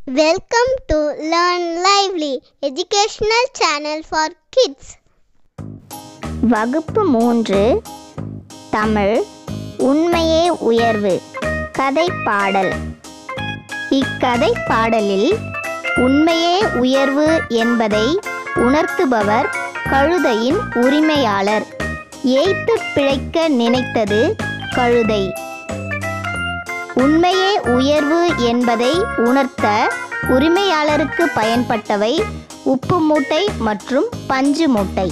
Welcome to Learn Lively, educational channel for kids. வகுப்பு மூன்று தமிழ் உண்மையே உயர்வு கதை பாடல் இக்கதை பாடலில் உண்மையே உயர்வு என்பதை உணர்த்துபவர் கழுதையின் உரிமையாளர் ஏய்த்து பிழைக்க நினைத்தது கழுதை உண்மையே உயர்வு என்பதை உணர்த்த உரிமையாளருக்கு பயன்பட்டவை உப்பு மூட்டை மற்றும் பஞ்சு மூட்டை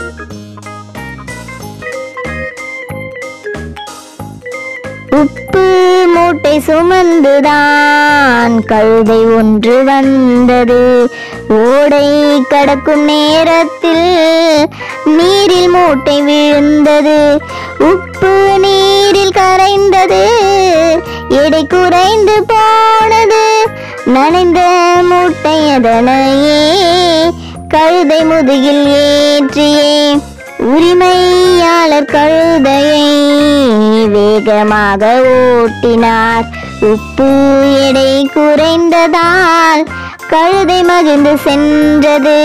உப்பு மூட்டை சுமந்துதான் கழுதை ஒன்று வந்தது ஓடை கடக்கும் நேரத்தில் நீரில் மூட்டை விழுந்தது உப்பு நீரில் கரைந்தது எடை குறைந்து போனது நனைந்த மூட்டை அதனையே கழுதை முதுகில் ஏற்றியே உரிமையாளர் கழுதையை வேகமாக ஓட்டினார் உப்பு எடை குறைந்ததால் கழுதை மகிழ்ந்து சென்றது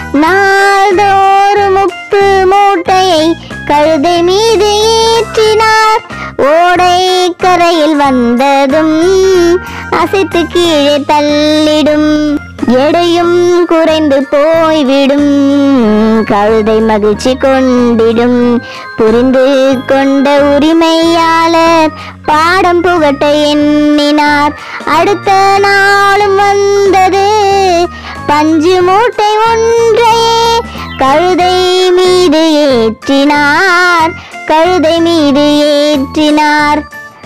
நாள்தோறும் உப்பு மூட்டையை கழுதை மீது ஏற்றினார் ஓடை கரையில் வந்ததும் அசைத்து கீழே தள்ளிடும் எடையும் குறைந்து போய்விடும் கழுதை மகிழ்ச்சி கொண்டிடும் புரிந்து கொண்ட உரிமையாளர் பாடம் புகட்ட எண்ணினார் அடுத்த நாளும் வந்தது பஞ்சு மூட்டை ஒன்றையே கழுதை மீது ஏற்றினார் கழுதை மீது ஏற்றினார்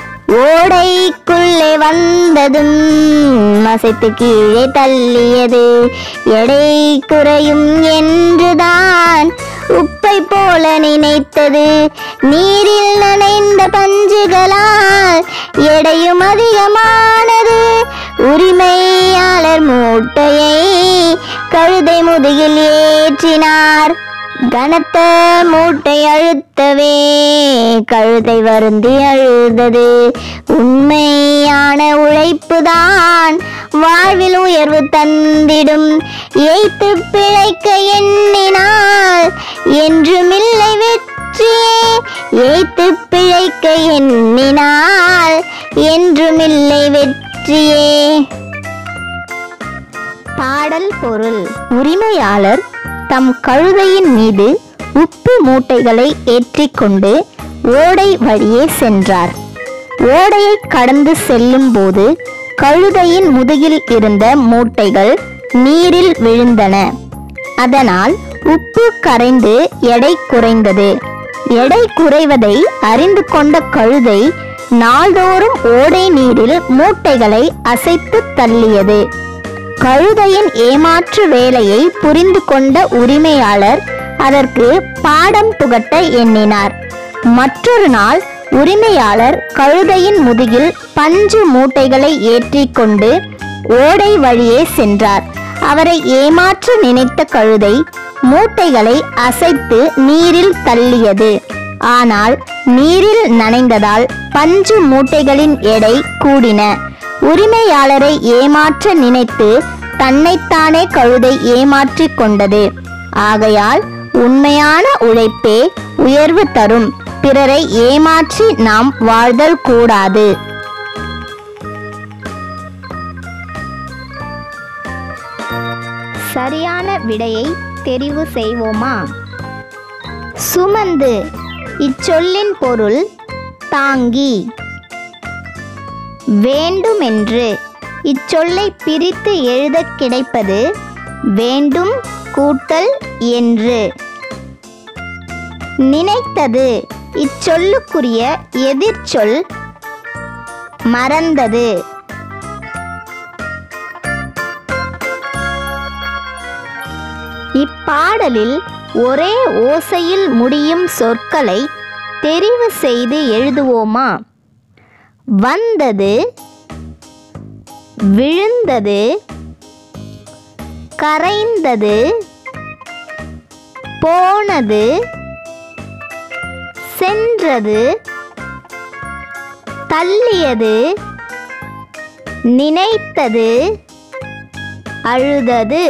ஓடைக்குள்ளே வந்ததும் அசைத்து கீழே தள்ளியது எடை குறையும் என்றுதான் உப்பை போல நினைத்தது நீரில் நனைந்த பஞ்சுகளால் எடையும் அதிகமானது உரிமையாளர் மூட்டையை கழுதை முதுகில் ஏற்றினார் கனத்த மூட்டை அழுத்தவே கழுதை வருந்தி அழுதது உண்மையான உழைப்புதான் வாழ்வில் உயர்வு தந்திடும் ஏய்த்து பிழைக்க எண்ணினால் என்றுமில்லை வெற்றியே ஏய்த்து பிழைக்க எண்ணினால் என்றுமில்லை வெற்றியே பாடல் பொருள் உரிமையாளர் தம் கழுதையின் மீது உப்பு மூட்டைகளை ஏற்றிக்கொண்டு ஓடை வழியே சென்றார் ஓடையை கடந்து செல்லும் போது கழுதையின் முதுகில் இருந்த மூட்டைகள் நீரில் விழுந்தன அதனால் உப்பு கரைந்து எடை குறைந்தது எடை குறைவதை அறிந்து கொண்ட கழுதை நாள்தோறும் ஓடை நீரில் மூட்டைகளை அசைத்து தள்ளியது கழுதையின் ஏமாற்று வேலையை புரிந்து கொண்ட உரிமையாளர் அதற்கு பாடம் புகட்ட எண்ணினார் மற்றொரு நாள் உரிமையாளர் கழுதையின் முதுகில் பஞ்சு மூட்டைகளை ஏற்றிக்கொண்டு ஓடை வழியே சென்றார் அவரை ஏமாற்ற நினைத்த கழுதை மூட்டைகளை அசைத்து நீரில் தள்ளியது ஆனால் நீரில் நனைந்ததால் பஞ்சு மூட்டைகளின் எடை கூடின உரிமையாளரை ஏமாற்ற நினைத்து தன்னைத்தானே கழுதை ஏமாற்றிக் கொண்டது ஆகையால் உண்மையான உழைப்பே உயர்வு தரும் பிறரை ஏமாற்றி நாம் வாழ்தல் கூடாது சரியான விடையை தெரிவு செய்வோமா சுமந்து இச்சொல்லின் பொருள் தாங்கி வேண்டுமென்று இச்சொல்லை பிரித்து எழுதக் கிடைப்பது வேண்டும் கூட்டல் என்று நினைத்தது இச்சொல்லுக்குரிய எதிர்ச்சொல் மறந்தது இப்பாடலில் ஒரே ஓசையில் முடியும் சொற்களை தெரிவு செய்து எழுதுவோமா வந்தது விழுந்தது கரைந்தது போனது சென்றது தள்ளியது நினைத்தது அழுதது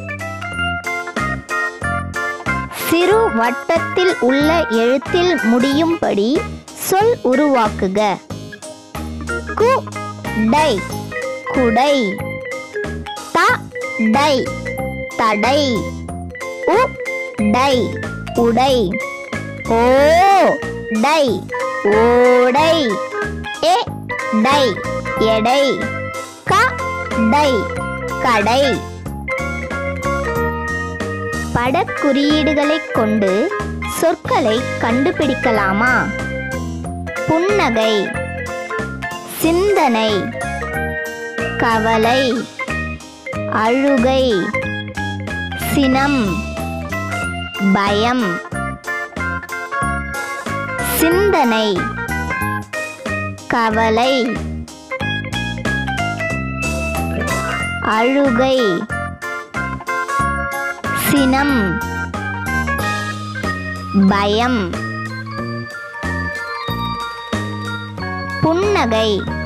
சிறு வட்டத்தில் உள்ள எழுத்தில் முடியும்படி சொல் உருவாக்குக கு டை குடை த டை தடை உ டை உடை ஓ டை ஓடை எ டை எடை க டை கடை படக்குறியீடுகளைக் கொண்டு சொற்களை கண்டுபிடிக்கலாமா புன்னகை சிந்தனை கவலை அழுகை சினம் பயம் சிந்தனை கவலை அழுகை சினம் பயம் புன்னகை